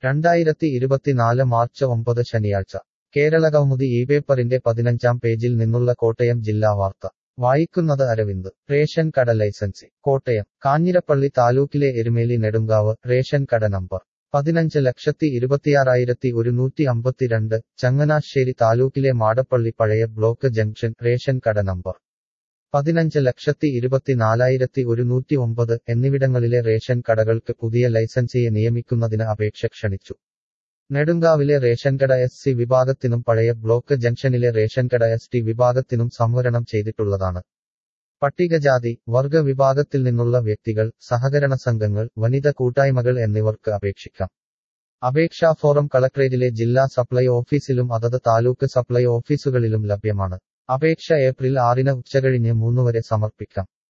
രണ്ടായിരത്തി ഇരുപത്തിനാല് മാർച്ച് ഒമ്പത് ശനിയാഴ്ച കേരളകൗമുദി ഈ പേപ്പറിന്റെ പതിനഞ്ചാം പേജിൽ നിന്നുള്ള കോട്ടയം ജില്ലാ വാർത്ത വായിക്കുന്നത് അരവിന്ദ് റേഷൻ കട ലൈസൻസി കോട്ടയം കാഞ്ഞിരപ്പള്ളി താലൂക്കിലെ എരുമേലി നെടുങ്കാവ് റേഷൻ കട നമ്പർ പതിനഞ്ച് ലക്ഷത്തി ഇരുപത്തിയാറായിരത്തി ഒരുന്നൂറ്റി അമ്പത്തിരണ്ട് ചങ്ങനാശ്ശേരി താലൂക്കിലെ മാടപ്പള്ളി പഴയ ബ്ലോക്ക് ജംഗ്ഷൻ റേഷൻ കട നമ്പർ പതിനഞ്ച് ലക്ഷത്തി ഇരുപത്തിനാലായിരത്തി ഒരുന്നൂറ്റി ഒമ്പത് എന്നിവിടങ്ങളിലെ റേഷൻ കടകൾക്ക് പുതിയ ലൈസൻസിയെ നിയമിക്കുന്നതിന് അപേക്ഷ ക്ഷണിച്ചു നെടുങ്കാവിലെ റേഷൻ കട എസ് സി വിഭാഗത്തിനും പഴയ ബ്ലോക്ക് ജംഗ്ഷനിലെ റേഷൻ കട എസ് ടി വിഭാഗത്തിനും സംവരണം ചെയ്തിട്ടുള്ളതാണ് പട്ടികജാതി വർഗ വിഭാഗത്തിൽ നിന്നുള്ള വ്യക്തികൾ സഹകരണ സംഘങ്ങൾ വനിത കൂട്ടായ്മകൾ എന്നിവർക്ക് അപേക്ഷിക്കാം അപേക്ഷാ ഫോറം കളക്ട്രേറ്റിലെ ജില്ലാ സപ്ലൈ ഓഫീസിലും അതത് താലൂക്ക് സപ്ലൈ ഓഫീസുകളിലും ലഭ്യമാണ് അപേക്ഷ ഏപ്രിൽ ആറിന് ഉച്ചകഴിഞ്ഞ് മൂന്ന് വരെ സമർപ്പിക്കാം